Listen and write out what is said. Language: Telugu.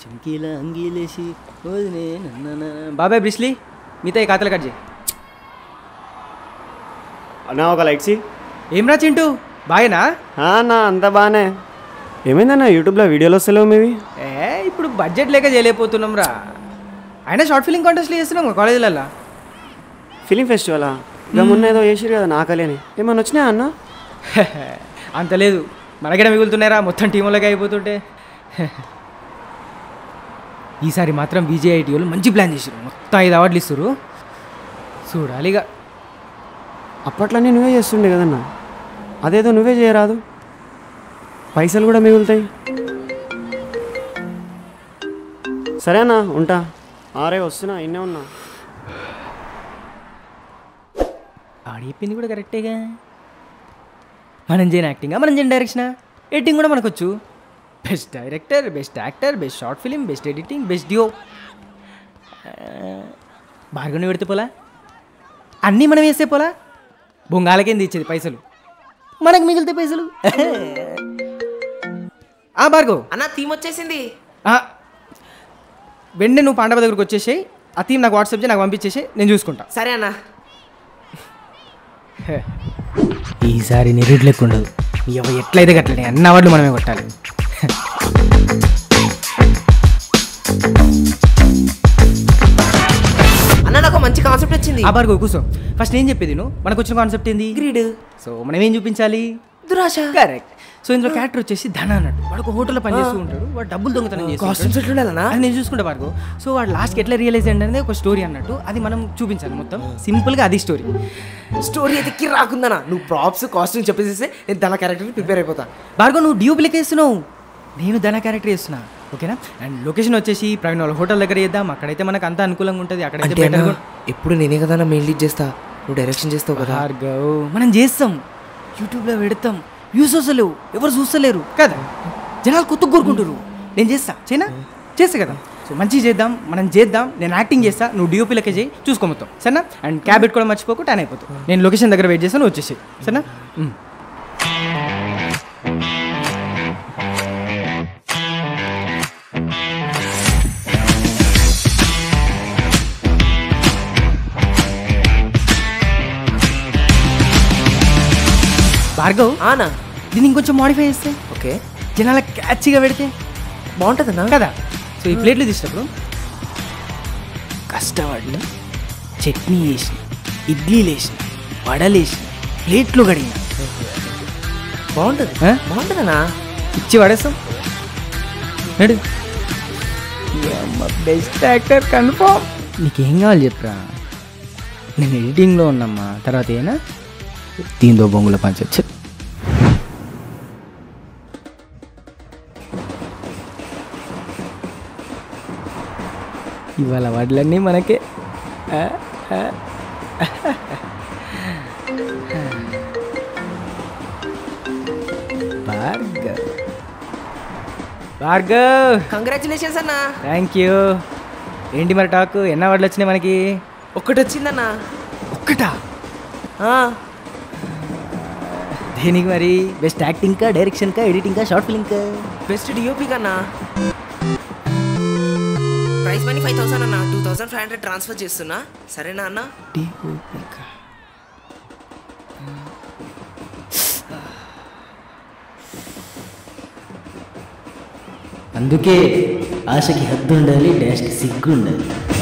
చంకీల అంగీలేసి వదినే నన్నన. బాబాయ్ బ్రిస్లీ మీతో ఈ ఖాతాలు కట్ చేయి అన్నా ఒక లైట్ సి ఏం రా చింటూ బాగేనా అన్నా అంత బాగానే ఏమైందన్నా యూట్యూబ్లో వీడియోలు వస్తలేవు మీవి ఏ ఇప్పుడు బడ్జెట్ లేక చేయలేకపోతున్నాం రా అయినా షార్ట్ ఫిలిం కాంటెస్ట్లు చేస్తున్నాం కదా కాలేజీలలో ఫిలిం ఫెస్టివలా ఇక మొన్న ఏదో చేసిరు కదా నాకలేని ఏమన్నా వచ్చినాయా అన్న అంత లేదు మనకిడ మిగులుతున్నారా మొత్తం టీంలోకి అయిపోతుంటే ఈసారి మాత్రం బీజేఐటీ వాళ్ళు మంచి ప్లాన్ చేసారు మొత్తం ఐదు అవార్డులు ఇస్తారు చూడాలి ఇక అప్పట్లోనే నువ్వే చేస్తుండే కదన్నా అదేదో నువ్వే చేయరాదు పైసలు కూడా మిగులుతాయి సరేనా ఉంటా ఆరే వస్తున్నా ఇన్నే ఉన్నా ఆడు చెప్పింది కూడా కరెక్టేగా మనం చేయని యాక్టింగా మనం చేయని డైరెక్షనా ఎడిటింగ్ కూడా మనకొచ్చు best director best actor best short film best editing best డియో భార్గవని పెడితే పోలా అన్నీ మనం వేస్తే పోలా బొంగాలకేంది ఇచ్చేది పైసలు మనకు మిగిలితే పైసలు ఆ భార్గవ్ అన్న థీమ్ వచ్చేసింది ఆ, వెంటనే నువ్వు పాండవ దగ్గరకు వచ్చేసేయి ఆ థీమ్ నాకు వాట్సాప్ చేయి నాకు పంపించేసి నేను చూసుకుంటా సరే అన్న ఈసారి నిరుడు లెక్క ఉండదు ఎవ ఎట్లయితే కట్టలే అన్న అవార్డులు మనమే కొట్టాలి అన్న నాకు మంచి కాన్సెప్ట్ వచ్చింది ఆ బార్గో కూర్చో ఫస్ట్ ఏం చెప్పేది నువ్వు మనకు వచ్చిన కాన్సెప్ట్ ఏంది గ్రీడ్ సో మనం ఏం చూపించాలి దురాశ కరెక్ట్ సో ఇందులో క్యారెక్టర్ వచ్చేసి ధన అన్నట్టు వాడు ఒక హోటల్లో పనిచేస్తూ ఉంటాడు వాడు డబ్బులు దొంగతనం చేసి కాస్ట్యూమ్స్ ఎట్లుండాలన్నా అది నేను చూసుకుంటా బార్గో సో వాడు లాస్ట్కి ఎట్లా రియలైజ్ అయ్యింది అనేది ఒక స్టోరీ అన్నట్టు అది మనం చూపించాలి మొత్తం సింపుల్గా అది స్టోరీ స్టోరీ అయితే కి రాకుందనా నువ్వు ప్రాప్స్ కాస్ట్యూమ్ చెప్పేసేస్తే నేను తన క్యారెక్టర్ ప్రిపేర్ అయిపోతా భార్గవ్ నువ్వు డ్యూప్లిక్ వేస్తున్నావు నేను ధన క్యారెక్టర్ వేస్తున్నా ఓకేనా అండ్ లొకేషన్ వచ్చేసి ప్రవీణ్ వాళ్ళ హోటల్ దగ్గర చేద్దాం అక్కడైతే మనకు అంత అనుకూలంగా ఉంటుంది అక్కడైతే అంటే better అన్న, గా- ఎప్పుడు నేనే కదా మెయిన్ లీడ్ చేస్తా నువ్వు డైరెక్షన్ చేస్తావు కదా భార్గవ్ మనం చేస్తాం యూట్యూబ్లో పెడతాం వ్యూస్ వస్తలేవు ఎవరు చూస్తలేరు కదా జనాలు కొత్త కోరుకుంటారు నేను చేస్తా చేయనా చేస్తా కదా సో మంచిగా చేద్దాం మనం చేద్దాం నేను యాక్టింగ్ చేస్తా నువ్వు డిఓపీ లెక్క చేయి చూసుకో మొత్తం సరేనా అండ్ క్యాబ్ పెట్టుకోవడం మర్చిపోకు టైం అయిపోతుంది నేను లొకేషన్ దగ్గర వెయిట్ చేస్తాను వచ్చేసి సరేనా ఉమ్. భార్గవ్ ఆనా దీన్ని ఇంకొంచెం మాడిఫై చేస్తే ఓకే జనాల క్యాచ్గా పెడితే బాగుంటుందన్నా కదా సో ఈ ప్లేట్లు తీసినప్పుడు కష్టపడి చట్నీ వేసిన ఇడ్లీలు వేసిన వడలు వేసిన ప్లేట్లు కడిగిన బాగుంటుంది ఆ? బాగుంటుందన్నా ఇచ్చి పడేస్తాం నడు బెస్ట్ యాక్టర్ కన్ఫర్మ్ నీకేం కావాలి చెప్పురా నేను ఎడిటింగ్లో ఉన్నమ్మా తర్వాత ఏనా దీంతో బొంగుల పంచచ్చు ఇవాళ వడ్లన్నీ మనకే ఆ, ఆ. భార్గవ్ భార్గవ్ కంగ్రాచులేషన్స్ అన్నా థ్యాంక్ యూ ఏంటి మరి టాక్ ఎన్న అవార్డులు వచ్చినాయి మనకి ఒక్కటి వచ్చిందన్నా ఒక్కటా ఆ, దేనికి మరి బెస్ట్ యాక్టింగ్ కా డైరెక్షన్ కా ఎడిటింగ్ కా షార్ట్ ఫిల్మ్ కా బెస్ట్ డిఓపి కన్నా ప్రైస్ మనీ ఫైవ్ థౌసండ్ అన్న two thousand five hundred transfer చేస్తున్నా సరేనా అన్న డిఓపి కా అందుకే ఆశకి హద్దు ఉండాలి డాష్కి సిగ్గు ఉండాలి